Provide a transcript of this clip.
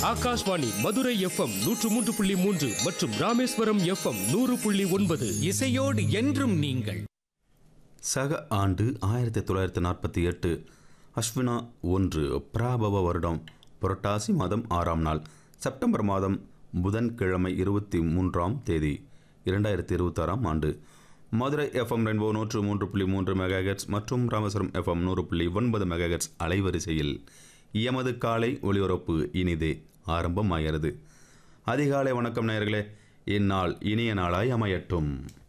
Akashvani Madurai FM நூற்று மூன்று புள்ளி மூன்று மற்றும் ராமேஸ்வரம் எஃப்எம் நூறு புள்ளி ஒன்பது இசையோடு என்றும் நீங்கள் சக ஆண்டு ஆயிரத்தி தொள்ளாயிரத்தி நாற்பத்தி எட்டு அஸ்வினா ஒன்று பிராபவ வருடம் புரட்டாசி மாதம் ஆறாம் நாள் செப்டம்பர் மாதம் புதன்கிழமை இருபத்தி மூன்றாம் தேதி இரண்டாயிரத்தி இருபத்தாறாம் ஆண்டு மதுரை எஃப்எம் ரென்போ நூற்று மூன்று புள்ளி மூன்று மெகாஹெட்ஸ் மற்றும் ராமேஸ்வரம் எஃப்எம் நூறு புள்ளி ஒன்பது மெகாஹெட்ஸ் அலைவரிசையில் எமது காலை ஒளிபரப்பு இனிதே ஆரம்பமாகிறது அதிகாலை வணக்கம் நேயர்களே இந்நாள் இனிய நாளாய் அமையட்டும்